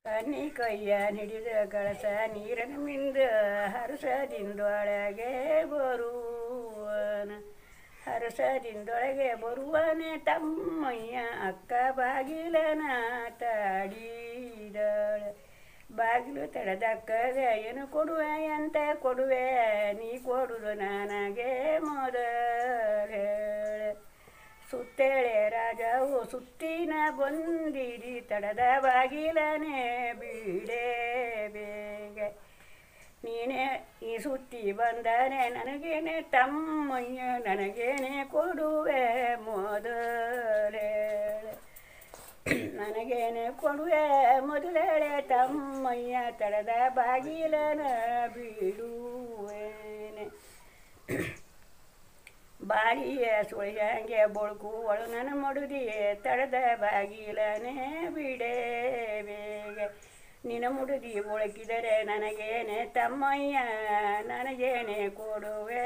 ಅನ್ನಿ ಕೈಯ ಹಿಡಿದ ಕಳಸ ನೀರನ್ನು ಮಿಂದ ಹರಸದಿಂದೊಳಗೆ ಬರುವನ ಹರಸದಿಂದೊಳಗೆ ಬರುವನೆ ತಮ್ಮಯ್ಯ ಅಕ್ಕ ಬಾಗಿಲನ ತಾಡಿದಳ ಬಾಗಿಲು ತಡೆದಕ್ಕಗ ಏನು ಕೊಡುವೆ ಅಂತ ಕೊಡುವೆ ನೀ ಕೊಡುದು ನನಗೆ ಮೊದಲೇ ಸುತ್ತೇಳೆ ರಾಜವು ಸುತ್ತಿನ ಬಂದಿರಿ ತಡದ ಬಾಗಿಲನೆ ಬೀಡೆ ಬೇಗ ನೀನೇ ಈ ಸುತ್ತಿ ಬಂದರೆ ನನಗೇನೆ ತಮ್ಮಯ್ಯ ನನಗೇನೆ ಕೊಡುವೆ ಮೊದಲೇ ನನಗೇನೆ ಕೊಡುವೆ ಮೊದಲೇಳೆ ತಮ್ಮಯ್ಯ ತಡದ ಬಾಗಿಲನ ಬೀಡುವೇನೆ ಬಾಳಿಯ ಸುಳಿಯಂಗೆ ಬೊಳ್ಕು ಒಳು ನನ್ನ ಮುಡುದಿಯೇ ತಡದ ಬಾಗಿಲನೇ ಬಿಡೆ ಬೇಗ ನಿನ್ನ ಮುಡುದಿ ಒಳಗಿದರೆ ನನಗೇನೆ ತಮ್ಮಯ್ಯ ನನಗೇನೆ ಕೊಡುವೆ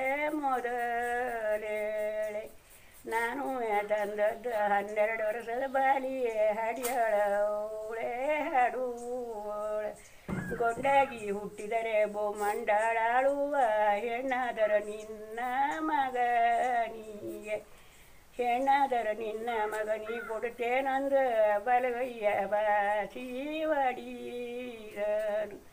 ಮೊದಲೇಳೆ ನಾನು ತಂದದ್ದು ಹನ್ನೆರಡು ವರ್ಷದ ಬಾಲಿಯೇ ಹಡಿಯಳವಳೆ ಹಾಡುವಳೆ ಗೊಡ್ಡಾಗಿ ಹುಟ್ಟಿದರೆ ಬೋಮಂಡಾಳಾಳುವ ಹೆಣ್ಣಾದರ ನಿನ್ನ ಮಗನಿಗೆ ಹೆಣ್ಣಾದರ ನಿನ್ನ ಮಗನಿ ಕೊಡುತ್ತೇನಂದ ಬಲಗಯ್ಯ ಬಾಸಿ ಹೊಡೀರನು